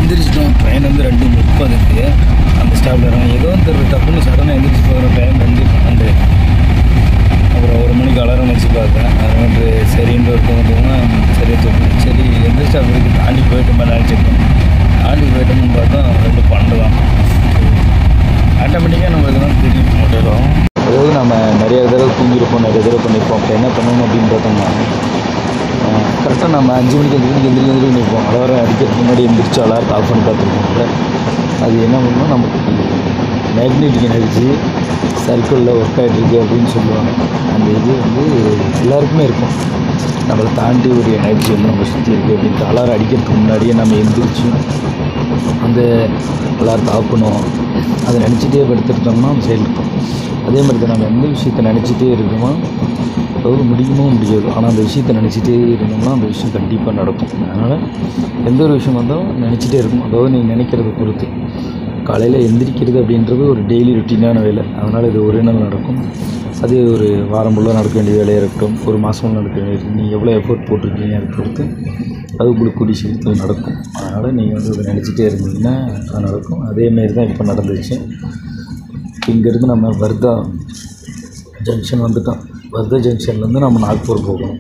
எந்திரிச்சிட்டோம் train வந்து ரெண்டு முப்பதுக்கு அந்த ஸ்டாப்பில் இறங்க ஏதோ தெரியல டப்புன்னு சடனாக எந்திரிச்சு போகிற டைம் ரெண்டு பன்னெண்டு அப்புறம் ஒரு மணிக்கு அலாரம் வச்சு பார்த்தேன் அது சரின்னு ஒருத்தவங்க சரி தூக்கணும் சரி எந்த ஸ்டாப் இருக்குது தாண்டி போயிட்டோம் நினச்சிருக்கோம் தாண்டி போயிட்டோம்னு பார்த்தா ரெண்டு பன்னெண்டு தான் ஆட்டோமேட்டிக்காக நம்மளுக்கு தான் தெரியும் மொட்டையிலும் அதாவது நம்ம நிறைய தடவை தூங்கியிருப்போம் நிறைய தடவை பண்ணியிருப்போம் அப்போ என்ன பண்ணணும் அப்படின்னு பார்த்தோம்னா கரெக்டாக நம்ம அஞ்சு மணிக்கு அஞ்சு மணிக்கு எந்திரிக்க எந்திரிக்க நிற்போம் அலாரம் அடிக்கிறதுக்கு முன்னாடி எந்திரிச்சு அலாரத்தை ஆஃப் பண்ணி பார்த்துருக்கோம்ல அது என்ன பண்ணணும் நமக்கு மேக்னெட்டிக் எனர்ஜி சர்க்கிளில் ஒர்க் ஆகிட்டுருக்கு அப்படின்னு சொல்லுவாங்க அந்த இது வந்து எல்லாருக்குமே இருக்கும் நம்மளை தாண்டி ஒரு எனர்ஜி வந்து நம்ம சுற்றி இருக்குது அப்படின்ட்டு அலாரம் அடிக்கிறதுக்கு முன்னாடியே நம்ம எந்திரிச்சு அந்த அலாரத்தை ஆஃப் பண்ணுவோம் அதை நினச்சிட்டே படுத்துருந்தோம்னா அந்த செயல் இருக்கும் அதே மாதிரி தான் நம்ம எந்த விஷயத்தை நினச்சிட்டே இருக்கோமோ அதாவது முடியுமோ முடியாது ஆனால் அந்த விஷயத்தை நினச்சிட்டே இருந்தோம்னா அந்த விஷயம் கண்டிப்பாக நடக்கும் அதனால் எந்த ஒரு விஷயம் வந்தாலும் நினச்சிட்டே இருக்கும் அதாவது நீங்கள் நினைக்கிறத பொறுத்து காலையில் எந்திரிக்கிறது அப்படின்றது ஒரு டெய்லி ருட்டீனான வேலை அதனால் இது ஒரே நாள் நடக்கும் அது ஒரு வாரம் ஃபுல்லாக நடக்க வேண்டிய வேலையாக இருக்கட்டும் ஒரு மாதம் நடக்க வேண்டியது நீங்கள் எவ்வளோ எஃபோர்ட் போட்டிருக்கீங்க அதை பொறுத்து அது உங்களுக்கு கூடிய சீக்கிரத்தில் நடக்கும் அதனால் நீங்கள் வந்து அதை நினச்சிட்டே இருந்தீங்கன்னா அது நடக்கும் அதேமாரி தான் இப்போ நடந்துச்சு இங்கேருந்து நம்ம வர்தா ஜங்ஷன் வந்துட்டோம் வர்தா ஜங்ஷன்லேருந்து நம்ம நாக்பூர் போகணும்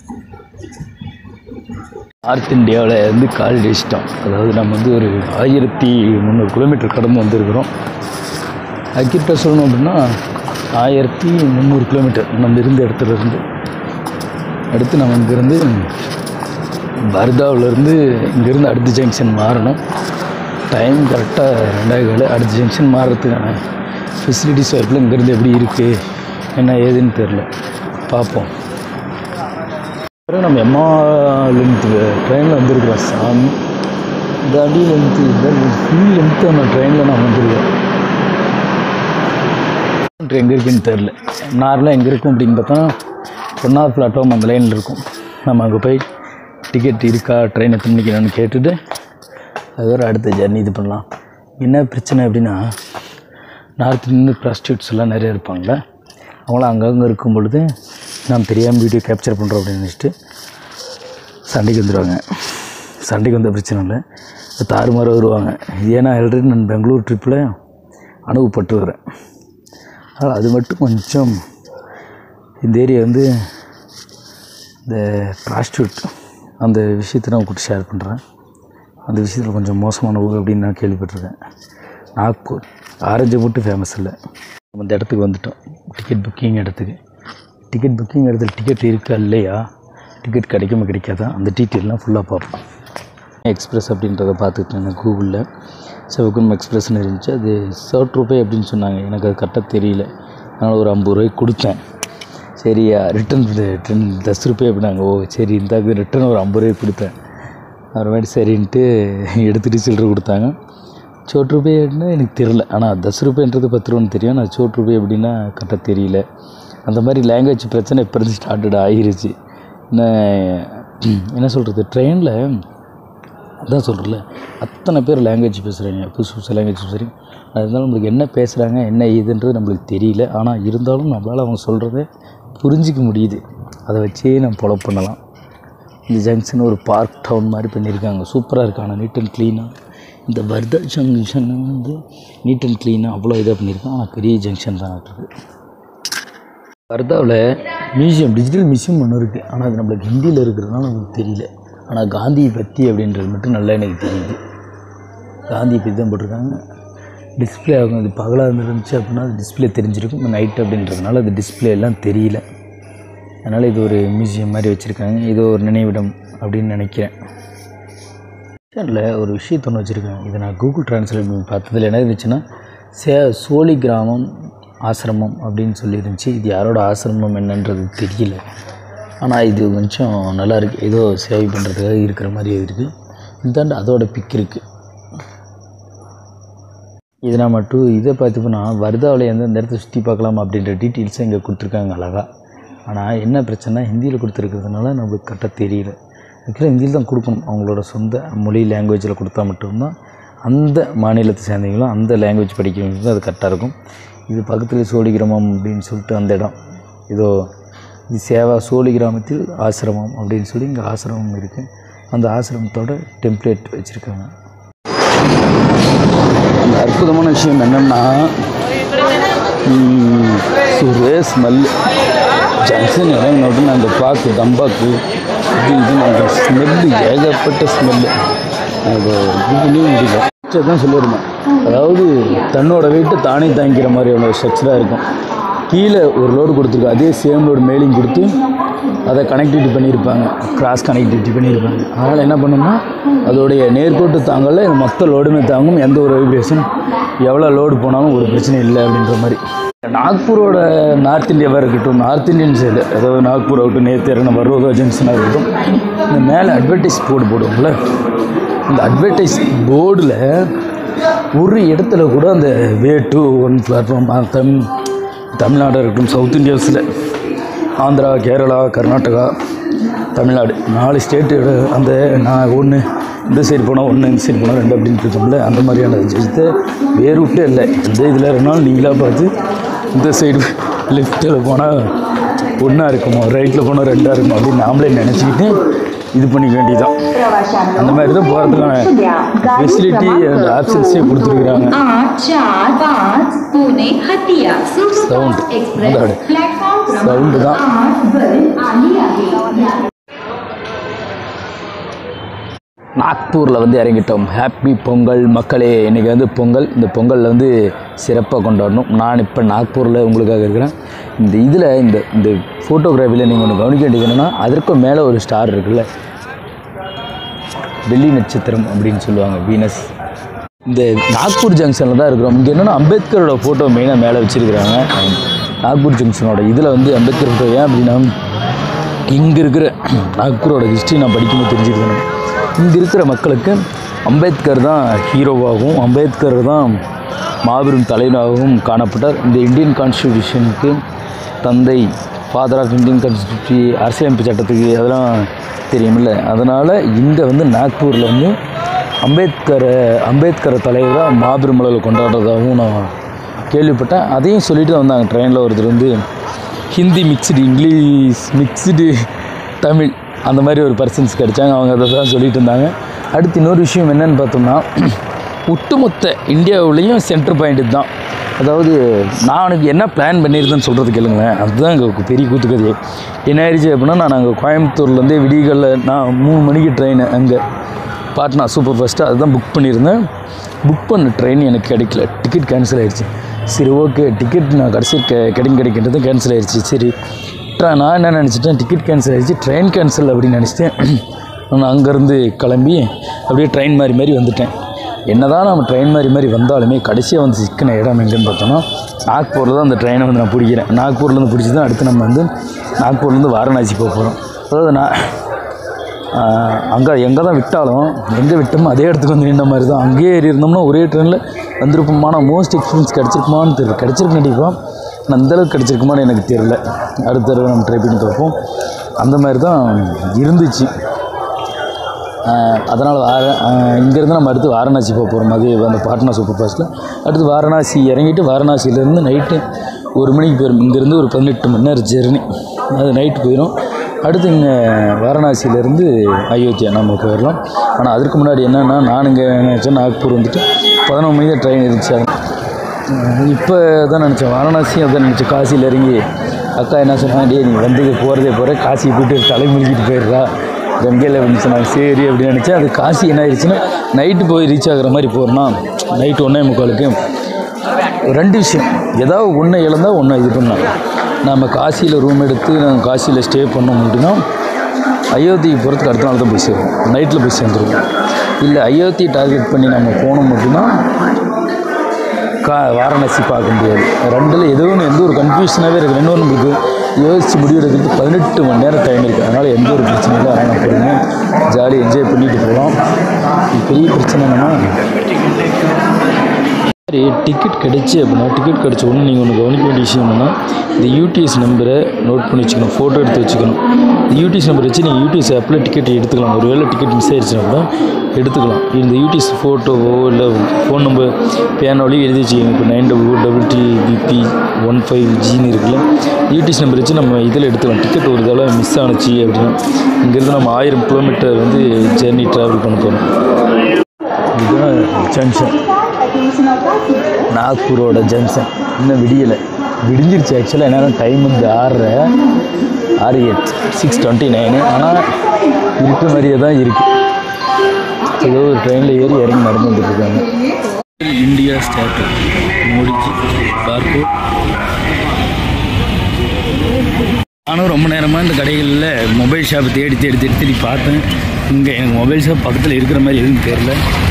நார்த் இந்தியாவில் வந்து கால் அடிச்சிட்டோம் அதாவது நம்ம வந்து ஒரு ஆயிரத்தி முந்நூறு கிலோமீட்டர் கடந்து வந்திருக்கிறோம் அக்கிட்ட சொல்லணும் அப்படின்னா ஆயிரத்தி முந்நூறு கிலோமீட்டர் நம்ம இருந்த இடத்துல இருந்து அடுத்து நம்ம இங்கேருந்து பர்தாவிலேருந்து இங்கேருந்து அடுத்த ஜங்ஷன் மாறணும் டைம் கரெக்டாக ரெண்டாவது கால அடுத்த ஜங்ஷன் மாறுறதுக்கான ஃபெசிலிட்டிஸ் ஒர்க்கில் இங்கேருந்து எப்படி இருக்குது என்ன ஏதுன்னு தெரில பார்ப்போம் அப்புறம் நம்ம எம்மா லென்த்து ட்ரெயினில் வந்திருக்கிறோம் சாமி இந்த அடி லென்த்து இந்த ஃபுல் லென்த்து நம்ம ட்ரெயினில் நான் வந்திருக்கேன் எங்கே இருக்குன்னு தெரில நார்மலாக எங்கே இருக்கும் அப்படின்னு பார்த்தா ஒன்றாவது பிளாட்ஃபார்ம் அந்த லைனில் இருக்கும் நம்ம அங்கே போய் டிக்கெட் இருக்கா ட்ரெயின் எத்தனை மணிக்கு என்னன்னு கேட்டுட்டு அதுவரை அடுத்த ஜர்னி இது பண்ணலாம் என்ன பிரச்சனை அப்படின்னா நார்த்லேருந்து ப்ராஸ்டியூட்ஸ் எல்லாம் நிறைய இருப்பாங்கள அவங்களாம் அங்கங்கே இருக்கும் பொழுது நாம் தெரியாமல் வீடியோ கேப்சர் பண்ணுறோம் அப்படின்னு நினச்சிட்டு சண்டைக்கு வந்துடுவாங்க சண்டைக்கு வந்த பிரச்சனை இல்லை தாறுமாற வருவாங்க ஏன்னா ஆல்ரெடி நான் பெங்களூர் ட்ரிப்பில் அனுபவப்பட்டு வரேன் அதனால் அது மட்டும் கொஞ்சம் இந்த ஏரியா வந்து இந்த ப்ராஸ்டியூட் அந்த விஷயத்தை நான் உங்கள்கிட்ட ஷேர் பண்ணுறேன் அந்த விஷயத்தில் கொஞ்சம் மோசமான ஊர் அப்படின்னு நான் கேள்விப்பட்டிருக்கேன் நாக்பூர் ஆரஞ்சு மட்டும் ஃபேமஸ் இல்லை நம்ம இந்த இடத்துக்கு வந்துட்டோம் டிக்கெட் புக்கிங் இடத்துக்கு டிக்கெட் புக்கிங் இடத்துல டிக்கெட் இருக்கா இல்லையா டிக்கெட் கிடைக்குமா கிடைக்காதா அந்த டீட்டெயிலாம் ஃபுல்லாக பார்ப்போம் எக்ஸ்பிரஸ் அப்படின்றத பார்த்துக்கிட்டேன் கூகுளில் சிவகுண்டம் எக்ஸ்பிரஸ்னு இருந்துச்சு அது சர்ட் ரூபாய் அப்படின்னு சொன்னாங்க எனக்கு அது கரெக்டாக தெரியல அதனால் ஒரு ஐம்பது ரூபாய்க்கு கொடுத்தேன் சரியா ரிட்டன் ரிட்டன் தஸ் ரூபாய் அப்படின்னாங்க ஓ சரி இந்த ரிட்டன் ஒரு ஐம்பது ரூபாய்க்கு கொடுத்தேன் அப்புறமேட்டு சரின்ட்டு எடுத்துகிட்டு சில்லறை கொடுத்தாங்க சோட் ரூபாய் அப்படின்னா எனக்கு தெரில ஆனால் தஸ் ரூபாய்ன்றது பத்து ரூபான்னு தெரியும் நான் சோட் ரூபாய் அப்படின்னா கரெக்டாக தெரியல அந்த மாதிரி லாங்குவேஜ் பிரச்சனை இப்போ இருந்து ஸ்டார்டட் ஆகிருச்சு என்ன என்ன சொல்கிறது ட்ரெயினில் அதான் சொல்கிறல அத்தனை பேர் லாங்குவேஜ் பேசுகிறாங்க புதுசு புதுசு லாங்குவேஜ் பேசுகிறீங்க அதனால நம்மளுக்கு என்ன பேசுகிறாங்க என்ன ஏதுன்றது நம்மளுக்கு தெரியல ஆனால் இருந்தாலும் நம்மளால் அவங்க சொல்கிறத புரிஞ்சிக்க முடியுது அதை வச்சே நம்ம ஃபாலோ பண்ணலாம் இந்த ஜங்ஷன் ஒரு பார்க் டவுன் மாதிரி பண்ணியிருக்காங்க சூப்பராக இருக்கு ஆனால் நீட் அண்ட் க்ளீனாக இந்த வர்தா ஜங்ஷன் வந்து நீட் அண்ட் க்ளீனாக அவ்வளோ இதாக பண்ணியிருக்காங்க ஆனால் பெரிய ஜங்ஷன் தான் இருக்குது வர்தாவில் மியூசியம் டிஜிட்டல் மியூசியம் ஒன்று இருக்குது ஆனால் அது நம்மளுக்கு ஹிந்தியில் இருக்கிறதுனால நமக்கு தெரியல ஆனால் காந்தியை பற்றி அப்படின்றது மட்டும் நல்லா எனக்கு தெரியுது காந்தியை பற்றி தான் போட்டிருக்காங்க டிஸ்பிளே ஆகும் அது பகலாக இருந்துச்சு அப்படின்னா அது டிஸ்பிளே தெரிஞ்சிருக்கும் நைட் அப்படின்றதுனால அது டிஸ்பிளே எல்லாம் தெரியல அதனால் இது ஒரு மியூசியம் மாதிரி வச்சுருக்காங்க இது ஒரு நினைவிடம் அப்படின்னு நினைக்கிறேன் இல்லை ஒரு விஷயத்த ஒன்று வச்சுருக்காங்க இதை நான் கூகுள் ட்ரான்ஸ்லேட் பண்ணி பார்த்ததில் என்ன இருந்துச்சுன்னா சே சோழி கிராமம் ஆசிரமம் அப்படின்னு சொல்லி இருந்துச்சு இது யாரோட ஆசிரமம் என்னன்றது தெரியல ஆனால் இது கொஞ்சம் நல்லா இருக்குது ஏதோ சேவை பண்ணுறதுக்காக இருக்கிற மாதிரி இருக்குது இந்தாண்டு அதோட பிக் இருக்குது இது நான் மட்டும் இதை பார்த்துப்போனா வர்தாவில் எந்தெந்த இடத்த சுற்றி பார்க்கலாம் அப்படின்ற டீட்டெயில்ஸை இங்கே கொடுத்துருக்காங்க அழகாக ஆனால் என்ன பிரச்சனை ஹிந்தியில் கொடுத்துருக்கிறதுனால நம்மளுக்கு கரெக்டாக தெரியல ஆக்சுவலாக ஹிந்தியில் தான் கொடுக்கணும் அவங்களோட சொந்த மொழி லாங்குவேஜில் கொடுத்தா மட்டும்தான் அந்த மாநிலத்தை சேர்ந்தவங்களும் அந்த லாங்குவேஜ் படிக்கிறவங்களுக்கும் அது கரெக்டாக இருக்கும் இது பக்கத்தில் சோழி கிராமம் அப்படின்னு சொல்லிட்டு அந்த இடம் இதோ இது சேவா சோழி கிராமத்தில் ஆசிரமம் அப்படின்னு சொல்லி இங்கே ஆசிரமம் இருக்குது அந்த ஆசிரமத்தோட டெம்ப்ளேட் வச்சுருக்காங்க அந்த அற்புதமான விஷயம் என்னென்னா ஒரே ஸ்மெல்லு ஜங்ஷன் இறங்கினோட்டு அந்த பாக்கு தம்பாக்கு இது இது அந்த ஸ்மெல்லு ஏகப்பட்ட ஸ்மெல்லு அது இது பண்ணியே முடியல தான் சொல்லியிருந்தேன் அதாவது தன்னோட வெயிட்டை தானே தாங்கிக்கிற மாதிரியான ஒரு ஸ்ட்ரக்சராக இருக்கும் கீழே ஒரு லோடு கொடுத்துருக்கு அதே சேம் லோடு மேலேயும் கொடுத்து அதை கனெக்டிவிட்டி பண்ணியிருப்பாங்க கிராஸ் கனெக்டிவிட்டி பண்ணியிருப்பாங்க அதனால் என்ன பண்ணோம்னா அதோடைய நேர்கோட்டு தாங்கல இது மொத்த லோடுமே தாங்கும் எந்த ஒரு வைப்ரேஷன் எவ்வளோ லோடு போனாலும் ஒரு பிரச்சனை இல்லை அப்படின்ற மாதிரி நாக்பூரோட நார்த் இந்தியாவாக இருக்கட்டும் நார்த் இந்தியன் சைடு அதாவது நாக்பூர் ஆகட்டும் நேற்று இறங்கின வரோதா ஜங்ஷனாக இருக்கட்டும் இந்த மேலே அட்வர்டைஸ் போர்டு போடுவோம்ல இந்த அட்வர்டைஸ் போர்டில் ஒரு இடத்துல கூட அந்த வே டு ஒன் பிளாட்ஃபார்ம் தம் தமிழ்நாடு இருக்கட்டும் சவுத் இந்தியாஸில் ஆந்திரா கேரளா கர்நாடகா தமிழ்நாடு நாலு ஸ்டேட்டோட அந்த நான் ஒன்று இந்த சைடு போனால் ஒன்று இந்த சைடு போனால் ரெண்டு அப்படின்னு இருக்கோம்ல அந்த மாதிரியான விஷயத்தை வேறு விட்டே இல்லை இந்த இதில் இருந்தாலும் நீங்களாக பார்த்து இந்த சைடு லெஃப்ட்டில் போனால் ஒன்றா இருக்குமோ ரைட்டில் போனால் ரெண்டாக இருக்குமோ அப்படின்னு நாமளே நினச்சிக்கிட்டு இது பண்ணிக்க வேண்டியதான் அந்த மாதிரி தான் போகிறதுக்கான ஃபெசிலிட்டி அண்ட் ஆப்ஷன்ஸே கொடுத்துருக்குறாங்க आठ चार पाँच पुणे हटिया Sound. सुपरफास्ट அதாடு. एक्सप्रेस प्लेटफॉर्म Sound தான். आठ बल आली आहे நாக்பூரில் வந்து இறங்கிட்டோம் ஹாப்பி பொங்கல் மக்களே இன்றைக்கி வந்து பொங்கல் இந்த பொங்கலில் வந்து சிறப்பாக கொண்டாடணும் நான் இப்போ நாக்பூரில் உங்களுக்காக இருக்கிறேன் இந்த இதில் இந்த இந்த ஃபோட்டோகிராஃபியில் நீங்கள் ஒன்று கவனிக்க வேண்டியது என்னென்னா அதற்கும் மேலே ஒரு ஸ்டார் இருக்குல்ல வெள்ளி நட்சத்திரம் அப்படின்னு சொல்லுவாங்க வீனஸ் இந்த நாக்பூர் ஜங்ஷனில் தான் இருக்கிறோம் இங்கே என்னென்னா அம்பேத்கரோட ஃபோட்டோ மெயினாக மேலே வச்சுருக்கிறாங்க நாக்பூர் ஜங்ஷனோட இதில் வந்து அம்பேத்கர் ஃபோட்டோ ஏன் அப்படின்னா இங்கே இருக்கிற நாக்பூரோட ஹிஸ்ட்ரி நான் படிக்கும்போது தெரிஞ்சுருக்கணும் இங்கே இருக்கிற மக்களுக்கு அம்பேத்கர் தான் ஹீரோவாகவும் அம்பேத்கர் தான் மாபெரும் தலைவராகவும் காணப்பட்டார் இந்த இந்தியன் கான்ஸ்டியூஷனுக்கு தந்தை ஃபாதர் ஆஃப் இந்தியன் கான்ஸ்டியூட்டி அரசியலமைப்பு சட்டத்துக்கு அதெல்லாம் தெரியுமில்ல அதனால் இங்கே வந்து நாக்பூரில் வந்து அம்பேத்கரை அம்பேத்கரை தலைவராக மாபெரும் அளவில் கொண்டாடுறதாகவும் நான் கேள்விப்பட்டேன் அதையும் சொல்லிட்டு தான் வந்தாங்க ட்ரெயினில் ஒருத்தர் வந்து Hindi mixed English mixed Tamil அந்த மாதிரி ஒரு பர்சன்ஸ் கிடைச்சாங்க அவங்க அதை தான் சொல்லிட்டு இருந்தாங்க அடுத்து இன்னொரு விஷயம் என்னன்னு பார்த்தோம்னா ஒட்டுமொத்த இந்தியாவுலேயும் சென்டர் பாயிண்ட் தான் அதாவது நான் எனக்கு என்ன பிளான் பண்ணியிருந்தேன்னு சொல்கிறது கேளுங்களேன் அதுதான் எங்கள் பெரிய கூத்துக்கதையே என்ன ஆயிடுச்சு அப்படின்னா நான் அங்கே கோயம்புத்தூர்லேருந்தே விடிகளில் நான் மூணு மணிக்கு ட்ரெயின் அங்கே பாட்னா சூப்பர் ஃபாஸ்ட்டு அதுதான் புக் பண்ணியிருந்தேன் புக் பண்ண ட்ரெயின் எனக்கு கிடைக்கல டிக்கெட் கேன்சல் ஆயிடுச்சு சரி ஓகே டிக்கெட் நான் கடைசி கெ கிடைக்கும் கிடைக்கின்றது கேன்சல் ஆயிடுச்சு சரி ட்ர- நான் என்ன நினச்சிட்டேன் டிக்கெட் கேன்சல் ஆயிடுச்சு ட்ரெயின் கேன்சல் அப்படின்னு நினச்சிட்டேன் நான் அங்கேருந்து கிளம்பி அப்படியே ட்ரெயின் மாதிரி மாதிரி வந்துட்டேன் என்னதான் நம்ம ட்ரெயின் மாதிரி மாதிரி வந்தாலுமே கடைசியாக வந்து சிக்கின இடம் எங்கேன்னு பார்த்தோம்னா நாக்பூரில் தான் அந்த ட்ரெயினை வந்து நான் பிடிக்கிறேன் நாக்பூர்லேருந்து பிடிச்சி தான் அடுத்து நம்ம வந்து நாக்பூர்லேருந்து வாரணாசி போக போகிறோம் அதாவது நான் அங்கே எங்கே தான் விட்டாலும் எங்கே விட்டோமோ அதே இடத்துக்கு வந்து நின்ற மாதிரி தான் அங்கேயே ஏறி இருந்தோம்னா ஒரே ட்ரெயினில் வந்திருப்போமான மோஸ்ட் எக்ஸ்பீரியன்ஸ் கிடச்சிருக்குமான்னு தெரியல கிடச்சிருக்கு கண்டிப்பாக ஆனால் அந்தளவுக்கு கிடச்சிருக்குமான்னு எனக்கு தெரியல அடுத்த தடவை நம்ம ட்ரை பண்ணி பார்ப்போம் அந்த மாதிரி தான் இருந்துச்சு அதனால் வார இங்கேருந்து நம்ம அடுத்து வாரணாசி போக போகிறோம் அது அந்த பாட்னா சூப்பர் ஃபாஸ்ட்டில் அடுத்து வாரணாசி இறங்கிட்டு வாரணாசியிலேருந்து நைட்டு ஒரு மணிக்கு போயிடும் இங்கேருந்து ஒரு பதினெட்டு மணி நேரம் ஜெர்னி அது நைட்டு போயிடும் அடுத்து இங்கே வாரணாசியிலேருந்து அயோத்தியா நம்ம போயிடலாம் ஆனால் அதற்கு முன்னாடி என்னென்னா நான் இங்கே நினச்சேன் நாக்பூர் வந்துட்டு பதினொன்று மணி தான் ட்ரெயின் இருந்துச்சு அது இப்போ தான் நினச்சேன் வாரணாசி அதான் நினச்சேன் காசியில் இறங்கி அக்கா என்ன சொன்னாங்க டேய் நீ வந்து போகிறதே போகிற காசி போயிட்டு தலை முழுகிட்டு போயிடுறா கங்கையில் அப்படின்னு சொன்னாங்க சரி அப்படின்னு நினச்சேன் அது காசி என்ன ஆயிடுச்சுன்னா நைட்டு போய் ரீச் ஆகுற மாதிரி போகிறோன்னா நைட்டு ஒன்றே முக்காலுக்கு ரெண்டு விஷயம் ஏதாவது ஒன்று இழந்தால் ஒன்று இது பண்ணலாம் நம்ம காசியில் ரூம் எடுத்து நாங்கள் காசியில் ஸ்டே பண்ணோம் அப்படின்னா அயோத்திக்கு போகிறதுக்கு அடுத்த நாள் தான் போய் சேருவோம் நைட்டில் போய் சேர்ந்துருவோம் இல்லை அயோத்தி டார்கெட் பண்ணி நம்ம போனோம் அப்படின்னா கா வாரணாசி பார்க்க முடியாது ரெண்டில் ஏதோ ஒன்று எந்த ஒரு கன்ஃபியூஷனாகவே இருக்குது ரெண்டு நம்மளுக்கு யோசித்து முடிவெடுக்கிறதுக்கு பதினெட்டு மணி நேரம் டைம் இருக்குது அதனால் எந்த ஒரு பிரச்சனையும் இல்லை அதனால் போடுங்க ஜாலியாக என்ஜாய் பண்ணிட்டு போகலாம் இது பெரிய பிரச்சனை என்னென்னா சரி டிக்கெட் கிடச்சி அப்படின்னா டிக்கெட் கிடச்ச உடனே நீங்கள் ஒன்று கவனிக்க வேண்டிய விஷயம் என்னென்னா இந்த யூடிஎஸ் நம்பரை நோட் பண்ணி வச்சுக்கணும் ஃபோட்டோ எடுத்து வச்சுக்கணும் இந்த யூடிஎஸ் நம்பர் வச்சு நீங்கள் யூடிஎஸ் ஆப்பில் டிக்கெட் எடுத்துக்கலாம் ஒரு வேளை டிக்கெட் மிஸ் ஆயிடுச்சுன்னா கூட எடுத்துக்கலாம் இந்த யூடிஎஸ் ஃபோட்டோவோ இல்லை ஃபோன் நம்பர் பேனாவோ எழுதி வச்சுக்கோங்க இப்போ nine double double D B B one five ஜின்னு இருக்குல்ல யூடிஎஸ் நம்பர் வச்சு நம்ம இதில் எடுத்துக்கலாம் டிக்கெட் ஒரு தடவை மிஸ் ஆனுச்சு அப்படின்னா இங்கேருந்து நம்ம ஆயிரம் கிலோமீட்டர் வந்து ஜெர்னி ட்ராவல் பண்ண போகிறோம் இதுதான் ஜங்ஷன் Attention of passengers. நாக்பூரோட ஜங்ஷன் இன்னும் விடியலை விடிஞ்சிருச்சு ஆக்சுவலாக என்னென்னா டைம் வந்து ஆறரை ஆறு எட் சிக்ஸ் டுவெண்ட்டி நைனு ஆனால் இருக்க மாதிரியே தான் இருக்குது ஏதோ ஒரு ட்ரெயினில் ஏறி இறங்கி நடந்து வந்துட்டு இருக்காங்க இந்தியா ஸ்டாட்டு மோடிஜி பார்கோட் நானும் ரொம்ப நேரமாக இந்த கடைகளில் மொபைல் ஷாப் தேடி தேடி தேடி தேடி பார்த்தேன் இங்கே எனக்கு மொபைல் ஷாப் பக்கத்தில் இருக்கிற மாதிரி எதுவும் தெரில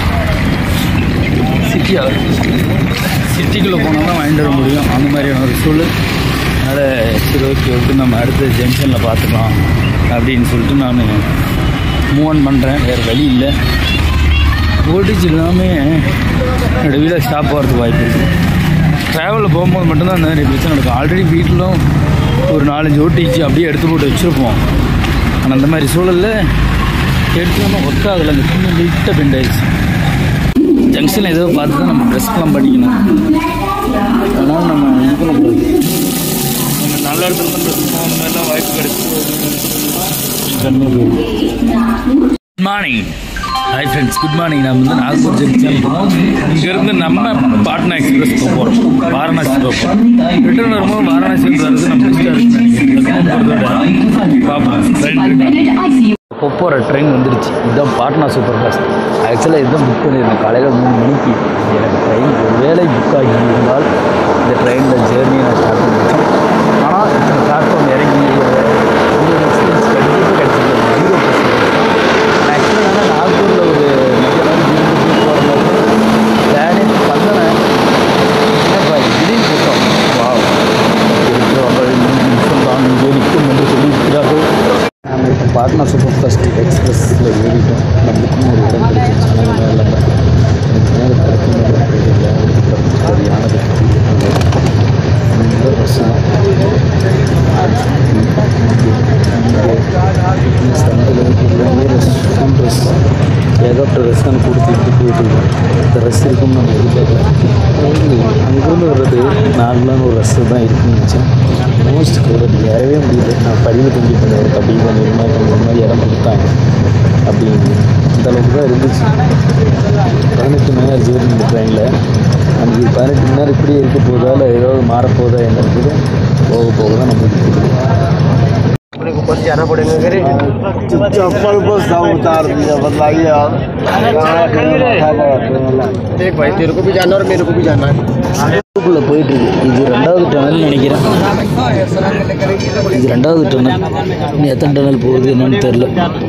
சிட்டி சிட்டிக்குள்ளே போனால் தான் வாங்கிட்டு வர முடியும் அந்த மாதிரியான ஒரு சூழல் அதனால் சரி ஓகே விட்டு நம்ம அடுத்த ஜங்ஷனில் பார்த்துக்கலாம் அப்படின்னு சொல்லிட்டு நான் மூவ் ஆன் பண்ணுறேன் வேறு வழி இல்லை ஓடிச்சு இல்லாமல் நடுவில் ஸ்டாப் போகிறதுக்கு வாய்ப்பு இருக்குது ட்ராவலில் போகும்போது மட்டும்தான் அந்த மாதிரி பிரச்சனை நடக்கும் ஆல்ரெடி வீட்டிலும் ஒரு நாலஞ்சு ஓட்டிச்சு அப்படியே எடுத்து போட்டு வச்சுருப்போம் ஆனால் அந்த மாதிரி சூழலில் எடுத்துக்காமல் ஒர்க் ஆகலை அந்த துணி லைட்டாக பெண்ட் ஆயிடுச்சு ஜங்ஷனில் ஏதோ பார்த்து தான் நம்ம ட்ரெஸ்லாம் பண்ணிக்கணும் அதனால் நம்ம இது பண்ணக்கூடாது நம்ம நல்ல இடத்துல தான் ட்ரெஸ் அந்த மாதிரிலாம் வாய்ப்பு கிடைச்சு good morning hi friends good morning நான் வந்து நாகூர் ஜங்ஷன் இங்கேருந்து நம்ம பாட்னா எக்ஸ்பிரஸ் போக போகிறோம் வாரணாசி போக போகிறோம் ரிட்டர்ன் வரும்போது வாரணாசி வர்றது நம்ம பெஸ்ட்டாக பார்ப்போம் ட்ரெயின் போகிற ட்ரெயின் வந்துருச்சு இதுதான் பாட்னா சூப்பர் ஃபாஸ்ட் ஆக்சுவலாக இதுதான் புக் பண்ணியிருந்தேன் காலையில் மூணு மணிக்கு எனக்கு ட்ரெயின் ஒருவேளை புக் ஆகி இருந்தால் இந்த ட்ரெயினில் ஜேர்னி நான் ஸ்டார்ட் பண்ணிட்டேன் ஆனால் இத்தனை பிளாட்ஃபார்ம் இறங்கி உங்களுக்கு எக்ஸ்பீரியன்ஸ் கண்டிப்பாக கிடச்சிருக்கு ஜீரோ பர்சன்ட் ஆக்சுவலாக நான் நாகூரில் ஒரு மத்திய நாள் இருந்து போகிற மாதிரி பிளானே பண்ணேன் என்னப்பா திடீர்னு கூட்டம் வா இருக்கிறவங்க மூணு நிமிஷம் தான் இங்கே நிற்கும் என்று சொல்லியிருக்கிறார்கள் நம்ம இப்போ பாட்னா சூப்பர் ஃபாஸ்ட் எக்ஸ்பிரஸில் ஏறிட்டோம் நம்மளுக்கும் ஒரு இடம் கிடைச்சிச்சு ஆனால் என்ன இல்லாமல் எனக்கு நேரம் கிடைக்கும் சரியானது இந்த பஸ் ஃபுல் ட்ரெஸ் ஏகப்பட்ட ட்ரெஸ் தான் கொடுத்துட்டு போயிட்டு இந்த ட்ரெஸ் இருக்கும்னு நம்ம எதிர்பார்க்கல அங்கேருந்து வர்றது நார்மலான ஒரு ட்ரெஸ்ஸு தான் இருக்குன்னு நினச்சேன் மோஸ்ட் க்ரௌடட் ஏறவே முடியல நான் பதிவு தங்கி பண்ண ஒரு கபடி கொஞ்சம் இந்த மாதிரி இந்த மாதிரி இடம் கொடுத்தாங்க அப்படின்னு இந்த அளவுக்கு தான் இருந்துச்சு பதினெட்டு மணி நேரம் ஜேர்னி இந்த ட்ரெயினில் அன்றைக்கி பதினெட்டு மணி நேரம் இப்படியே இருக்க போதா இல்லை ஏதாவது மாறப்போதா என்னன்றது போக போக தான் நம்மளுக்கு தெரியும் चप्पल को सब उतार दिया बताइए आप देख भाई तेरे को भी जाना और मेरे को भी जाना है உள்ளுக்குள்ளே போயிட்டு இருக்கு இது ரெண்டாவது டனல் நினைக்கிறேன் இது ரெண்டாவது டனல் இன்னும் எத்தனை டனல் போகுது என்னன்னு தெரில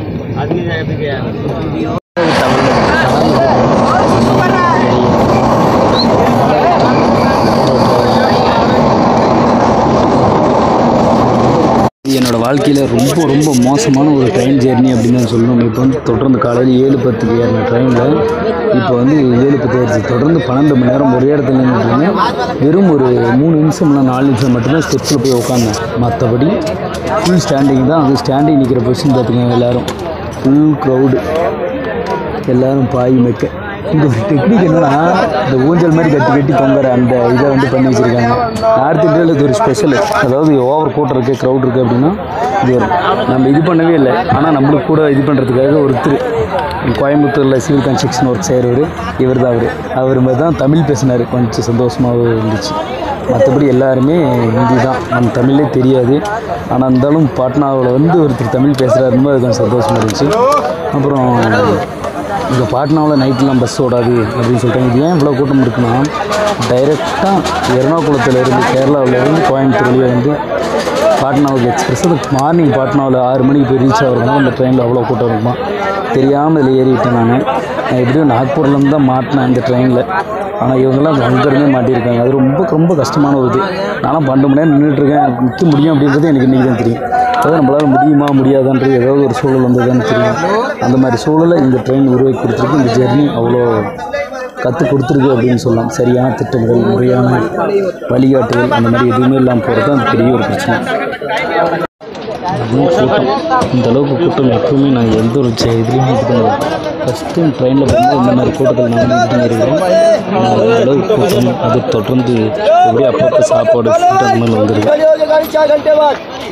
இது என்னோடய வாழ்க்கையில் ரொம்ப ரொம்ப மோசமான ஒரு ட்ரெயின் ஜேர்னி அப்படின்னு தான் சொல்லணும் இப்போ வந்து தொடர்ந்து காலையில் ஏழு பத்துக்கு ஏறின ட்ரெயினில் இப்போ வந்து ஏழு பத்து ஆயிடுச்சு தொடர்ந்து பன்னெண்டு மணி நேரம் ஒரே இடத்துல நின்றுட்டு வெறும் ஒரு மூணு நிமிஷம் இல்லை நாலு நிமிஷம் மட்டும்தான் ஸ்டெப்ஸில் போய் உட்காந்தேன் மற்றபடி ஃபுல் ஸ்டாண்டிங் தான் அது ஸ்டாண்டிங் நிற்கிற பொசிஷன் பார்த்துக்கோங்க எல்லோரும் ஃபுல் க்ரௌடு எல்லாரும் பாய் மெக்க இங்கே ஒரு டெக்னிக் என்னன்னா இந்த ஊஞ்சல் மாதிரி கட்டி கட்டி தொங்குற அந்த இதை வந்து பண்ணி வச்சுருக்காங்க நார்த் இந்தியாவில் இது ஒரு ஸ்பெஷல் அதாவது ஓவர் கூட்டம் இருக்குது க்ரௌட் இருக்குது அப்படின்னா இது ஒரு நம்ம இது பண்ணவே இல்லை ஆனால் நம்மளுக்கு கூட இது பண்ணுறதுக்காக ஒருத்தர் கோயம்புத்தூரில் சிவில் கன்ஸ்ட்ரக்ஷன் ஒர்க் செய்கிறவர் இவர் தான் அவர் அவர் மாதிரி தான் தமிழ் பேசினார் கொஞ்சம் சந்தோஷமாக இருந்துச்சு மற்றபடி எல்லாருமே ஹிந்தி தான் நம்ம தமிழே தெரியாது ஆனால் இருந்தாலும் பாட்னாவில் வந்து ஒருத்தர் தமிழ் பேசுகிறாருன்னு அது கொஞ்சம் சந்தோஷமாக இருந்துச்சு அப்புறம் இங்கே பாட்னாவில் நைட்லாம் பஸ் ஓடாது அப்படின்னு சொல்லிட்டாங்க இது ஏன் இவ்வளோ கூட்டம் இருக்குன்னா டைரெக்டாக எர்ணாகுளத்துலேருந்து கேரளாவிலேருந்து கோயம்புத்தூர் வழியாக வந்து பாட்னாவுக்கு எக்ஸ்பிரஸ் அது மார்னிங் பாட்னாவில் ஆறு மணிக்கு போய் ரீச் ஆகிறதுனால அந்த ட்ரெயினில் அவ்வளோ கூட்டம் இருக்குமா தெரியாமல் இதில் ஏறிட்டேன் நான் நான் எப்படியும் நாக்பூர்லேருந்து தான் மாட்டினேன் இந்த ட்ரெயினில் ஆனால் இவங்கெல்லாம் அங்கேருந்தே மாட்டியிருக்காங்க அது ரொம்ப ரொம்ப கஷ்டமான ஒரு இது நானும் பன்னெண்டு மணி நேரம் நின்றுட்டுருக்கேன் நிற்க முடியும் அப்படின்றது எனக்கு இன்றைக்கி தான் தெரியும் அதாவது நம்மளால் முடியுமா முடியாதான்றது ஏதாவது ஒரு சூழல் வந்ததுன்னு தெரியும் அந்த மாதிரி சூழலை இந்த ட்ரெயின் உருவாக்கி கொடுத்துருக்கு இந்த ஜெர்னி அவ்வளோ கற்றுக் கொடுத்துருக்கு அப்படின்னு சொல்லலாம் சரியான திட்டங்கள் முறையான வழிகாட்டுதல் அந்த மாதிரி எதுவுமே இல்லாமல் போகிறது அந்த பெரிய ஒரு பிரச்சனை அதுவும் கூட்டம் இந்த அளவுக்கு கூட்டம் எப்பவுமே நான் எந்த ஒரு செ- இதுலேயும் இது பண்ணல ஃபஸ்ட் டைம் ட்ரெயினில் போகும்போது இந்த மாதிரி கூட்டத்தில் நான் இது பண்ணியிருக்கிறேன் ஆனால் அந்த அளவுக்கு கூட்டம் அது தொடர்ந்து எப்படியும் அப்பப்போ சாப்பாடு ஃபுட் அந்த மாதிரி வந்துருக்கு गाड़ी चार घंटे बाद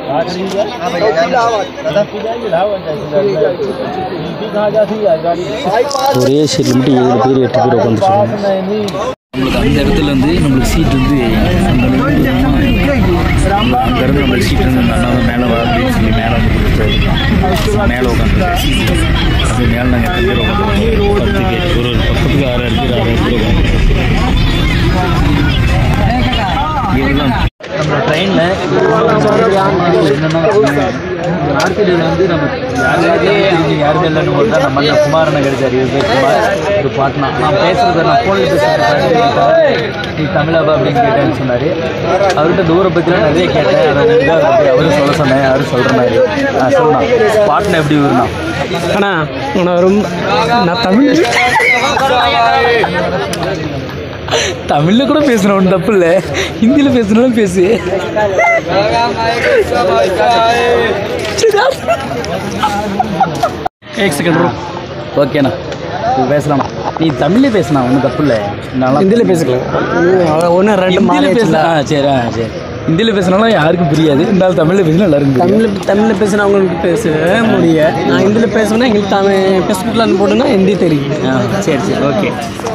ஒரே சீட்டில் மட்டும் ஏழு பேர் எட்டு பேர் உட்காந்துருக்காங்க நம்மளுக்கு அந்த இடத்துல இருந்து நம்மளுக்கு சீட் வந்து அந்த அங்கேருந்து நம்மளுக்கு சீட் வந்து அந்த அண்ணா மேலே வா அப்படின்னு சொல்லி மேலே வந்து கொடுத்துட்டு மேலே உட்காந்து அது மேலே நாங்கள் எத்தனை பேர் உட்காந்து பத்துக்கு ஒரு ஒரு பக்கத்துக்கு ஆறு ஆறு பேர் ஆறு ஆறு பேர் உட்காந்து இதுதான் நம்ம ட்ரெயினில் என்னென்னா நார்த் இந்தியாவில் வந்து நம்ம யாருக்காகவே தெரிஞ்சு யாருமே இல்லைன்னு போது தான் நம்ம அண்ணன் குமாரனை கிடைச்சார் இது பேர் குமார் ஒரு பாட்னா நான் பேசுகிறத நான் ஃபோனில் பேசுகிறேன் நீ தமிழாபா அப்படின்னு கேட்டேன்னு சொன்னார் அவர்கிட்ட தூர பற்றிலாம் நிறைய கேட்டேன் அதை நினைக்காக அப்படி அவரும் சொல்ல சொன்னேன் அவரும் சொல்கிறனாரு நான் சொன்னான் பாட்னா எப்படி வருனா அண்ணா நான் ரொம்ப நான் தமிழ் தமிழில் கூட பேசுகிறேன் ஒன்றும் தப்பு இல்லை ஹிந்தியில் பேசுனாலும் பேசு एक सेकंड रुक ஓகேண்ணா இது பேசலாம் நீ தமிழ்ல பேசினா ஒன்றும் தப்பு இல்லை நல்லா ஹிந்தியில் பேசிக்கலாம் ஒன்று ரெண்டு ஹிந்தியில் மாலை பேசினா ஆ சரி ஆ சரி ஹிந்தியில் பேசினாலும் யாருக்கும் புரியாது இருந்தாலும் தமிழில் பேசினா எல்லாருக்கும் புரியும் தமிழ் தமிழில் பேசினா அவங்களுக்கு பேச முடியும் நான் ஹிந்தியில் பேசுவேன்னா எங்களுக்கு தமிழ் ஃபேஸ்புக்கில் போட்டோன்னா ஹிந்தி தெரியும் ஆ சரி சரி ஓகே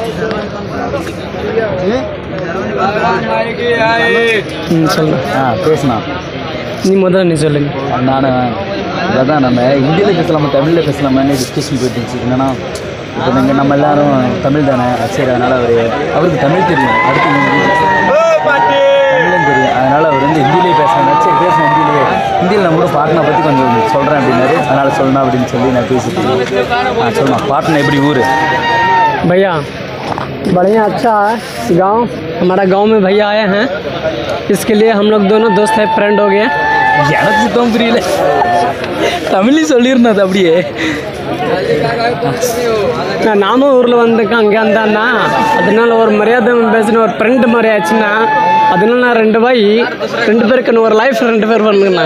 ம் சொல்லுங்கள் ஆ பேசுனா நீ முதல்ல நீ சொல்லுங்க நான் அதான் நம்ம ஹிந்தியில் பேசலாமா தமிழில் பேசலாமான்னு டிஸ்கஷன் போயிட்டு இருந்துச்சு என்னன்னா இப்போ நீங்கள் நம்ம எல்லாரும் தமிழ் தானே சரி அதனால் அவர் அவருக்கு தமிழ் தெரியும் அடுத்து தமிழும் தெரியும் அதனால் அவர் வந்து ஹிந்திலேயே பேசுகிறேன் சரி பேசுகிறேன் ஹிந்திலேயே ஹிந்தியில் நான் கூட பாட்னா பற்றி கொஞ்சம் சொல்கிறேன் அப்படின்னாரு அதனால் சொல்லணும் அப்படின்னு சொல்லி நான் பேசிட்டு இருக்கேன். ஆ சொல்லலாம் பாட்னா எப்படி ஊர் भैया बढ़िया अच्छा है गांव हमारा गांव में भैया आए हैं इसके लिए हम लोग दोनों दोस्त है फ्रेंड हो गए எனக்கு சுத்தம் புரியல தமிழ்லையும் சொல்லியிருந்தேன் அது அப்படியே நான் நாம ஊரில் வந்துக்க அங்கே வந்தான்னா அதனால ஒரு மரியாதை பேசின ஒரு ஃப்ரெண்டு மாதிரி ஆச்சுன்னா அதனால நான் ரெண்டு பாய் ரெண்டு பேருக்கு ஒரு லைஃப் ரெண்டு பேர் பண்ணுங்கண்ணா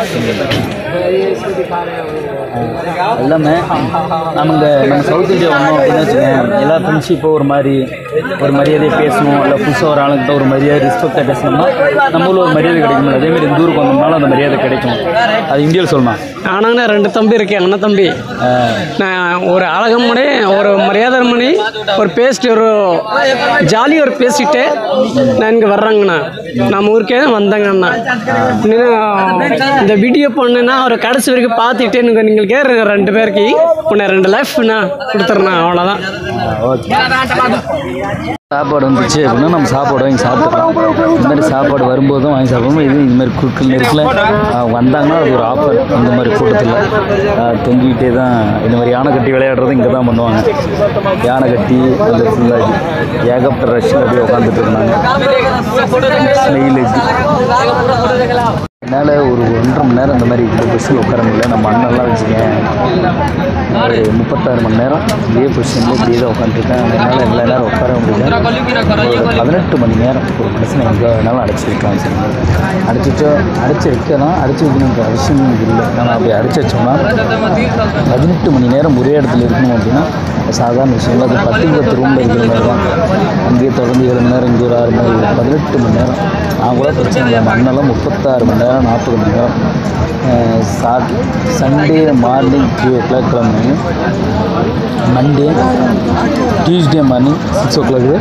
எல்லாமே நம்ம இங்கே நம்ம சவுத் இந்தியா வந்தோம் அப்படின்னு வச்சுக்கோங்க எல்லா ஃப்ரெண்ட்ஷிப்பும் ஒரு மாதிரி ஒரு மரியாதையை பேசணும் இல்லை புதுசாக ஒரு ஆளுங்கிட்ட ஒரு மரியாதை ரெஸ்பெக்டாக பேசணும்னா நம்ம ஊரில் ஒரு மரியாதை கிடைக்கும் அதேமாதிரி இந்த ஊருக்கு வந்தோம்னாலும் அந்த மரியாதை கிடைக்கும் அது இந்தியாவில் சொல்லலாம் ஆனாங்கண்ணா ரெண்டு தம்பி இருக்கேன் அண்ணன் தம்பி நான் ஒரு அழகம் மணி ஒரு மரியாதை மணி ஒரு பேசிட்டு ஒரு ஜாலி ஒரு பேசிட்டு நான் இங்கே வர்றாங்கண்ணா நம்ம ஊருக்கே வந்தாங்கண்ணா இன்னும் இந்த வீடியோ பண்ணுன்னா ஒரு கடைசி வரைக்கும் பார்த்துட்டு எனக்கு நீங்களுக்கே ரெ- ரெண்டு பேருக்கு உன்னை ரெண்டு லைஃப் நான் கொடுத்துட்றேன் அவ்வளோதான் ஓகே சாப்பாடு வந்துச்சு அப்படின்னா நம்ம சாப்பாடு வாங்கி சாப்பிட்டுக்கலாம் இந்த மாதிரி சாப்பாடு வரும்போதும் வாங்கி சாப்பிடணும் இது இந்த மாதிரி குறுக்கள் நெருக்கில் வந்தாங்கன்னா அது ஒரு ஆஃபர் இந்த மாதிரி கூட்டத்தில் தொங்கிக்கிட்டே தான் இந்த மாதிரி யானை கட்டி விளையாடுறது இங்கே தான் பண்ணுவாங்க யானை கட்டி அந்த ஃபுல்லாக ஏகப்பட்ட ரஷ்யில் அப்படியே உட்காந்துட்டு இருந்தாங்க ஸ்மெயில் என்னால் ஒரு ஒன்றரை மணி நேரம் இந்த மாதிரி இந்த பஸ்ஸில் உட்கார முடியல நம்ம அண்ணெல்லாம் வச்சுக்கேன் ஒரு முப்பத்தாறு மணி நேரம் இதே பொசிஷனில் இப்படியே தான் உட்காந்துருக்கேன் அதனால் எல்லா நேரம் உட்கார முடியல ஒரு பதினெட்டு மணி நேரம் ஒரு பிரச்சனை எங்கே வேணாலும் அடைச்சிருக்கலாம் சரி அடைச்சிட்டோ அடைச்சி வைக்கலாம் அடைச்சி வைக்கணுன்ற அவசியம் எனக்கு இல்லை நம்ம அப்படி அடைச்சி வச்சோம்னா பதினெட்டு மணி நேரம் ஒரே இடத்துல இருக்கணும் அப்படின்னா அது சாதாரண விஷயம் இல்லை அது பத்துக்கு பத்து ரூமில் இருக்கிற மாதிரி தான் அங்கேயே தொடர்ந்து ஏழு மணி நேரம் இங்கே ஒரு ஆறு மணி நேரம் ஒரு பதினெட்டு மணி நேரம் நான் கூட பிரச்சனை இல்லை மண்ணெல்லாம் முப்பத்தாறு மணி நேரம் நாற்பது மணி நேரம் சாட் Sunday morning three o'clock கிளம்புனீங்க Monday Tuesday morning six o'clock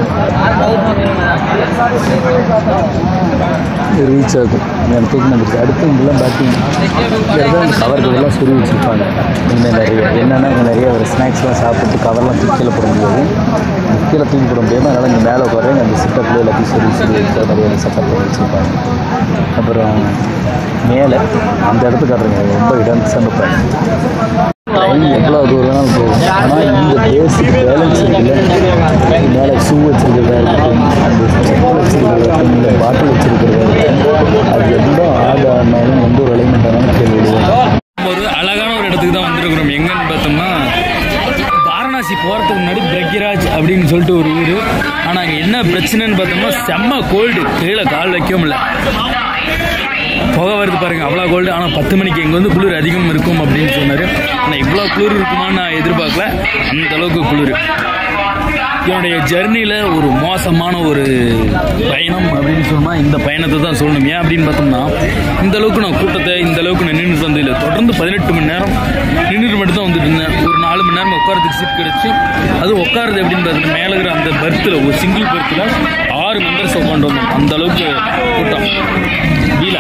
reach ஆகும் எனக்கு தூக்கம் வந்துருக்கு அடுத்து இங்கெல்லாம் பார்த்தீங்கன்னா அந்த கவர்கள் எல்லாம் சுருவி வச்சுருப்பாங்க இனிமேல் நிறைய என்னென்னா இங்கே நிறைய ஒரு ஸ்நாக்ஸ்லாம் சாப்பிட்டு கவர்லாம் தூக்கி கீழே போட முடியாது கீழே தூக்கி போட முடியாமல் அதனால் இங்கே மேலே உட்கார அந்த சிட்டப்பில் எல்லாத்தையும் சுருவி சுருவி வச்சு நிறைய செட்டப் பண்ணி வச்சுருப்பாங்க அப்புறம் மேலே அந்த இடத்துக்கு காட்டுறீங்க ரொம்ப இடம் சென்றுப்பாங்க ட்ரெயின் எவ்வளோ தூரம் வேணாலும் போகும் ஆனால் இந்த பேசிக் பேலன்ஸ் இருக்குல்ல மேலே ஷூ வச்சுருக்கிறதா இருக்கட்டும் அந்த செப்பல் வச்சுருக்கிறதா இருக்கட்டும் இல்லை பாட்டில் வச்சுருக்கிறதா இருக்கட்டும் அது எந்த ஆதாரனாலும் எந்த ஒரு அலைமெண்ட் ஆனாலும் கேள்வி ஒரு அழகான ஒரு இடத்துக்கு தான் வந்திருக்கிறோம் எங்கன்னு பார்த்தோம்னா வாரணாசி போகிறதுக்கு முன்னாடி பிரக்யராஜ் அப்படின்னு சொல்லிட்டு ஒரு ஊர் ஆனால் அங்கே என்ன பிரச்சனைன்னு பார்த்தோம்னா செம்ம கோல்டு கீழே கால் வைக்க முடியல புகை வருது பாருங்க அவ்வளோ கோல்டு ஆனால் பத்து மணிக்கு இங்கே வந்து குளிர் அதிகம் இருக்கும் அப்படின்னு சொன்னார் ஆனால் இவ்வளோ குளிர் இருக்குமான்னு நான் எதிர்பார்க்கல அந்த அளவுக்கு குளிர் என்னுடைய ஜெர்னியில் ஒரு மோசமான ஒரு பயணம் அப்படின்னு சொன்னால் இந்த பயணத்தை தான் சொல்லணும் ஏன் அப்படின்னு பார்த்தோம்னா இந்த அளவுக்கு நான் கூட்டத்தை இந்த அளவுக்கு நான் நின்று வந்ததில்லை தொடர்ந்து பதினெட்டு மணி நேரம் நின்றுட்டு மட்டும் தான் வந்துட்டு இருந்தேன் ஒரு நாலு மணி நேரம் உட்காரத்துக்கு சீட் கிடச்சி அது உட்காருது அப்படின்னு பார்த்தீங்கன்னா மேலே இருக்கிற அந்த பர்த்தில் ஒரு சிங்கிள் பர்த்தில் ஆறு மெம்பர்ஸ் உட்காந்து வந்தோம் அந்த அளவுக்கு கூட்டம் வீல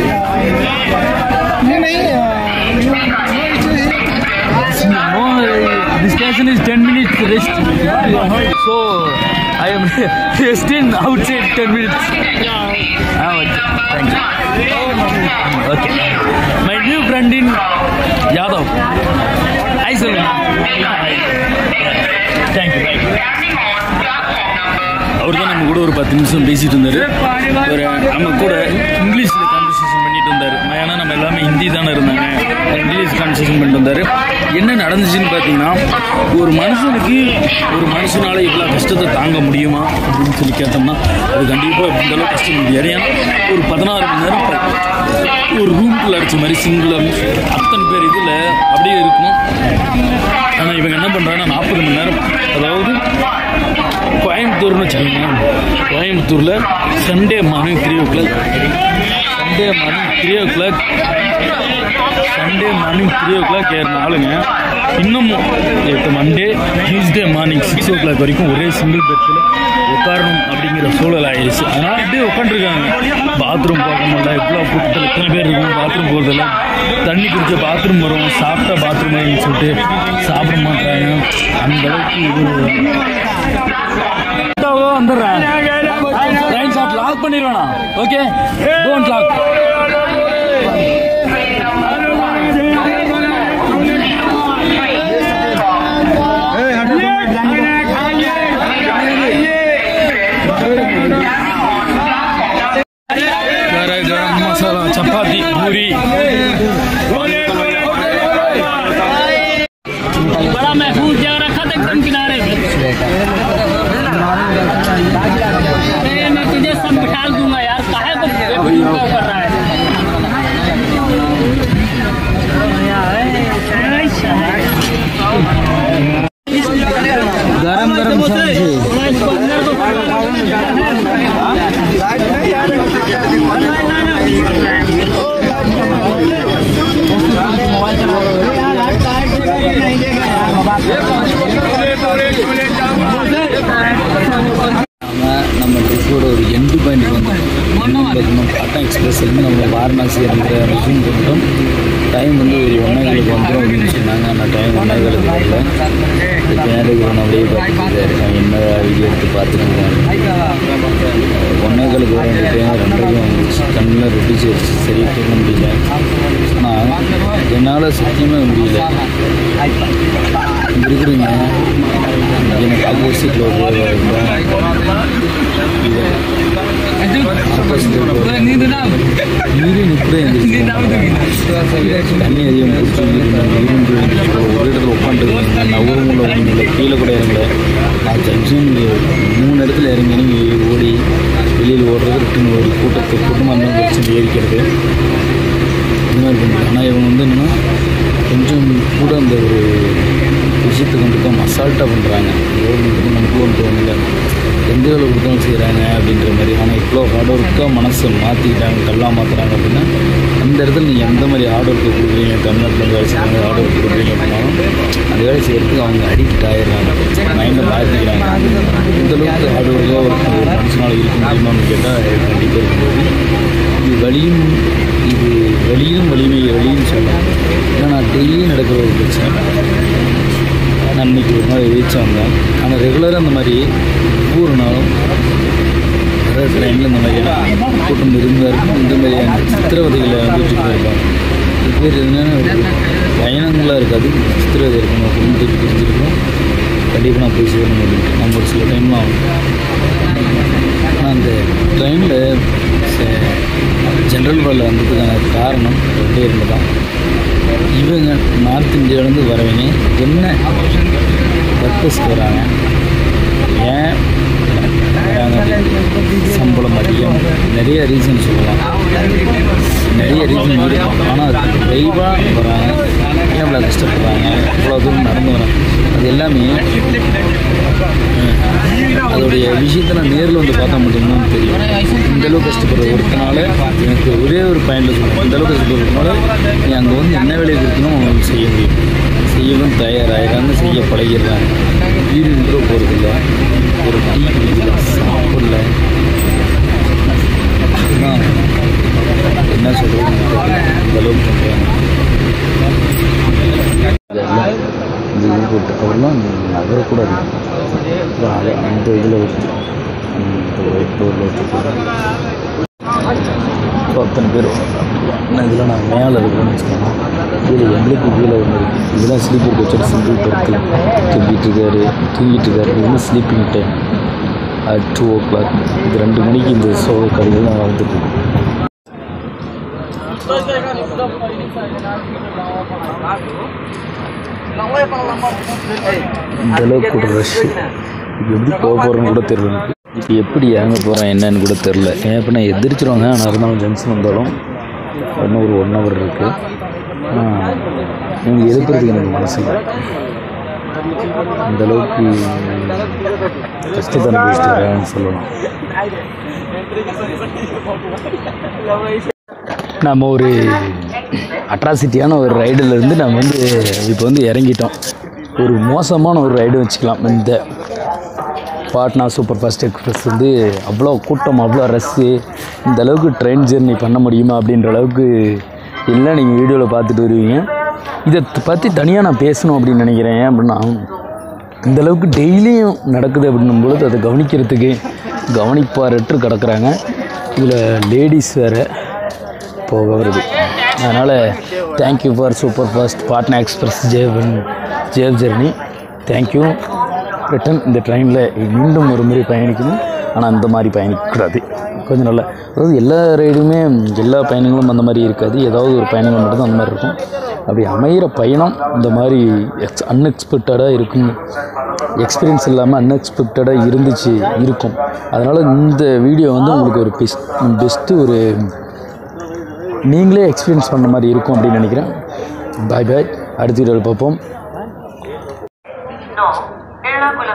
No, this station is 10 minutes rest. So, I am resting outside 10 minutes. Ah, okay. Thank you. Okay. My new friend in Yadav. Hi, sir. Thank you. அவர் தான் நம்ம கூட ஒரு பத்து நிமிஷம் பேசிட்டு இருந்தாரு ஒரு நம்ம கூட இங்கிலீஷில் கான்வர்சேஷன் பண்ணிட்டு இருந்தாரு ஏன்னா நம்ம எல்லாமே ஹிந்தி தானே இருந்தாங்க இங்கிலீஷ் கான்வர்சேஷன் பண்ணிட்டு இருந்தாரு என்ன நடந்துச்சுன்னு பார்த்தீங்கன்னா ஒரு மனுஷனுக்கு ஒரு மனுஷனால இவ்வளோ கஷ்டத்தை தாங்க முடியுமா அப்படின்னு சொல்லி கேட்டோம்னா அது கண்டிப்பாக இந்த அளவுக்கு கஷ்டம் முடியாது ஏன்னா ஒரு பதினாறு மணி நேரம் ப- ஒரு ரூம்குள்ள அடிச்ச மாதிரி சிங்கிளாக அத்தனை பேர் இதில் அப்படியே இருக்கும் ஆனால் இவங்க என்ன பண்ணுறாங்கன்னா நாற்பது மணி நேரம் அதாவது கோயம்புத்தூர்னு வச்சுக்கோங்களேன் கோயம்புத்தூரில் Sunday morning three o'clock Sunday morning three o'clock Sunday morning three o'clock ஏறின ஆளுங்க இன்னமும் இப்போ Monday Tuesday morning six o'clock வரைக்கும் ஒரே சிங்கிள் பெர்த்தில் உட்காரணும் அப்படிங்கிற சூழல் ஆயிடுச்சு அதனால் அப்படியே உட்காந்துருக்காங்க பாத்ரூம் போக முடியல இவ்வளோ கூட்டத்தில் எத்தனை பேர் இருக்கும் பாத்ரூம் போகிறதில்ல தண்ணி குடிச்ச பாத்ரூம் வரும் சாப்பிட்டா பாத்ரூம் வரும்னு சொல்லிட்டு சாப்பிட மாட்டாங்க அந்த அளவுக்கு இது வந்துடுறேன் லைன் ஷாட் லாக் பண்ணிடுவேண்ணா ஓகே டோன்ட் லாக் வேற கரம் மசாலா சப்பாத்தி பூரி बड़ा महफूज जगह रखा था एकदम किनारे पे अरे मैं तुझे सब बिठा दूंगा यार काहे को बेवकूफ कर रहा है गरम गरम समोसे நம்ம நம்ம ட்ரிப்போட ஒரு எண்டு பாயிண்ட் வந்தோம் என்னன்னு பார்த்தீங்கன்னா டாட்டா எக்ஸ்பிரஸ்லேருந்து நம்ம வாரணாசி இருக்கிற ரெஸ்யூம் பண்ணிட்டோம் டைம் வந்து ஒரு ஒன்றேகாலுக்கு வந்துடும் அப்படின்னு சொன்னாங்க ஆனால் டைம் ஒன்றேகாலுக்கு வரல பின்னாடி இருக்கிறவன் அப்படியே பார்த்துட்டு இருக்கான் என்ன வீடியோ எடுத்து பார்த்துருக்காங்க ஒன்றேகாலுக்கு வர வேண்டிய டைம் ரெண்டரைக்கும் வந்துச்சு கண்ணில் ரொட்டி சேர்த்து சரி தூங்க முடியல ஆனால் என்னால் சத்தியமாக முடியல இங்க இருக்கிறீங்க எனக்கு ஆப்போசிட்டில் ஒரு நீரின் இப்படியே தண்ணி அதிகம் குடிச்சு இருந்து ஒரு இடத்துல உட்காந்துருக்காங்க நவரும் உள்ள ஒன்றும் கீழே கூட இறங்கல நான் ஜங்ஷன் மூணு இடத்துல இறங்கி இறங்கி ஓடி வெளியில் ஓடுறது ரிட்டன் ஒரு கூட்டத்தை கூட்டமாக இருந்தால் பிரச்சனை ஏறிக்கிறது இந்த மாதிரி பண்ணுறது ஆனால் இவங்க வந்து என்னென்னா கொஞ்சம் கூட அந்த ஒரு விஷயத்தை கண்டிப்பாக அசால்ட்டாக பண்ணுறாங்க கவர்மெண்ட்டுக்கு நமக்கு தோணல எந்த வேலை கொடுத்தாலும் செய்கிறாங்க அப்படின்ற மாதிரி ஆனால் இவ்வளோ ஹார்ட் ஒர்க்காக மனசை மாற்றிக்கிட்டாங்க கல்லாக மாற்றுறாங்க அப்படின்னா அந்த இடத்துல நீங்கள் எந்த மாதிரி ஹார்ட் ஒர்க்கு கொடுக்குறீங்க தமிழ்நாட்டில் வேலை செய்கிறாங்க ஹார்ட் ஒர்க் கொடுக்குறீங்க அப்படின்னாலும் அந்த வேலை செய்கிறதுக்கு அவங்க அடிக்ட் ஆயிடுறாங்க மைண்டை மாற்றிக்கிறாங்க இந்த அளவுக்கு ஹார்ட் ஒர்க்காக ஒரு ஒரு மனுஷனால் இருக்க முடியுமான்னு கேட்டால் கண்டிப்பாக இருக்கும்போது இது வலியும் இது வலியும் வலிமை வலியும் சொல்லலாம் ஏன்னா நான் டெய்லி நடக்கிற ஒரு பிரச்சனை நான் இன்னைக்கு ஒரு நாள் ரீச் வந்தேன் ஆனால் ரெகுலராக அந்த மாதிரி ஒவ்வொரு நாளும் வர ட்ரெயினில் இந்த மாதிரியான கூட்டம் இருந்தால் இருக்கும் இந்த மாதிரியான சித்திரவதைகளை வந்துட்டு இருப்பாங்க இது பேர் என்னென்ன பயணங்களாக இருக்காது சித்திரவதை இருக்கும் நம்ம குடும்பத்துக்கு பிரிஞ்சிருக்கோம் கண்டிப்பாக நான் போய் சேரணும் அப்படின்ட்டு நம்ம ஒரு சில டைம்லாம் ஆகும் ஆனால் அந்த ட்ரெயினில் ஜென்ரல் வாலில் வந்ததுக்கான காரணம் ரெண்டே ரெண்டு தான் இவங்க நார்த் இந்தியாவிலேருந்து வரவங்க என்ன பர்பஸ்க்கு வராங்க ஏன் வராங்க அப்படின்னு சம்பளம் அதிகம் நிறைய ரீசன் சொல்லலாம் நிறைய ரீசன் இருக்கும் ஆனால் அது லைவாக வராங்க ஏன் இவ்வளோ கஷ்டப்படுறாங்க இவ்வளோ தூரம் நடந்து வராங்க அது எல்லாமே அதோடைய விஷயத்தை நான் நேரில் வந்து பார்த்தா மட்டும்தான் தெரியும் இந்த அளவுக்கு கஷ்டப்படுற ஒருத்தனால எனக்கு ஒரே ஒரு பயனில் சொல்லுவேன் இந்த அளவுக்கு கஷ்டப்படுறதுனால நீ அங்கே வந்து என்ன வேலையை கொடுக்கணும் அவங்களுக்கு செய்ய முடியும் செய்யவும் தயாராகிறாங்க செய்ய பழகிடுறாங்க வீடு கூட போகிறதில்ல ஒரு டீ குடிக்கல சாப்பிடல அதுதான் என்ன சொல்கிறது இந்த அளவுக்கு பண்ணுறாங்க இதெல்லாம் இந்த இது போட்டு அவரெல்லாம் நகரக்கூடாது அப்புறம் அதை அந்த இதில் வச்சு அந்த ஒயிட் டோரில் வச்சு பத்தனை பேர் ஆனால் இதில் நான் மேலே இருக்கிறேன்னு வச்சுக்கோங்க கீழே எங்களுக்கு கீழே ஒன்று இருக்குது இதெல்லாம் ஸ்லீப்பர் கோச்சர் சிங்கிள் படுத்து தூங்கிட்டு இருக்காரு தூங்கிட்டு இருக்காரு இது வந்து sleeping time at two o'clock இது ரெண்டு மணிக்கு இந்த ஷோ கடைகள்லாம் வந்துட்டு இருக்கு இந்த அளவுக்கு கூட ரஷ் இப்போ எப்படி போக போகிறோன்னு கூட தெரியல எனக்கு இப்போ எப்படி இறங்க போகிறேன் என்னன்னு கூட தெரில ஏன் இப்போ நான் எதிர்ச்சிருவாங்க ஆனால் இருந்தாலும் ஜங்ஷன் வந்தாலும் இன்னும் ஒரு ஒன் ஹவர் இருக்குது இவங்க எழுப்புறதுக்கு எனக்கு மனசு இல்லை அந்த அளவுக்கு கஷ்டத்தை அனுபவிச்சுட்டு வரேன்னு சொல்லலாம் நம்ம ஒரு அட்ராசிட்டியான ஒரு ரைடில் இருந்து நம்ம வந்து இப்போ வந்து இறங்கிட்டோம் ஒரு மோசமான ஒரு ரைடு வச்சுக்கலாம் இந்த பாட்னா சூப்பர் ஃபாஸ்ட் எக்ஸ்பிரஸ் வந்து அவ்வளோ கூட்டம் அவ்வளோ ரஷ்ஷு இந்த அளவுக்கு ட்ரெயின் ஜெர்னி பண்ண முடியுமா அப்படின்ற அளவுக்கு எல்லாம் நீங்கள் வீடியோவில் பார்த்துட்டு வருவீங்க இதை பற்றி தனியாக நான் பேசணும் அப்படின்னு நினைக்கிறேன் ஏன் அப்படின்னா இந்த அளவுக்கு டெய்லியும் நடக்குது அப்படின்னும் பொழுது அதை கவனிக்கிறதுக்கு கவனிப்பாரற்று கிடக்குறாங்க இதில் லேடிஸ் வேறு போக வருது அதனால் thank you for super fast Patna express ஜேவன் ஜேவ் ஜெர்னி தேங்க்யூ ரிட்டன் இந்த ட்ரெயினில் மீண்டும் ஒரு முறை பயணிக்கணும் ஆனால் அந்த மாதிரி பயணிக்கக்கூடாது கொஞ்சம் நல்லா அதாவது எல்லா ரைடுமே எல்லா பயணங்களும் அந்த மாதிரி இருக்காது ஏதாவது ஒரு பயணங்கள் மட்டும் அந்த மாதிரி இருக்கும் அப்படி அமைகிற பயணம் இந்த மாதிரி எக்ஸ் அன்எக்ஸ்பெக்டடாக இருக்கும் எக்ஸ்பீரியன்ஸ் இல்லாமல் அன்எக்ஸ்பெக்டடாக இருந்துச்சு இருக்கும் அதனால் இந்த வீடியோ வந்து உங்களுக்கு ஒரு பெஸ்ட் பெஸ்ட்டு ஒரு நீங்களே எக்ஸ்பீரியன்ஸ் பண்ண மாதிரி இருக்கும் அப்படின்னு நினைக்கிறேன் பாய் பாய் அடுத்த வீடியோவில் பார்ப்போம்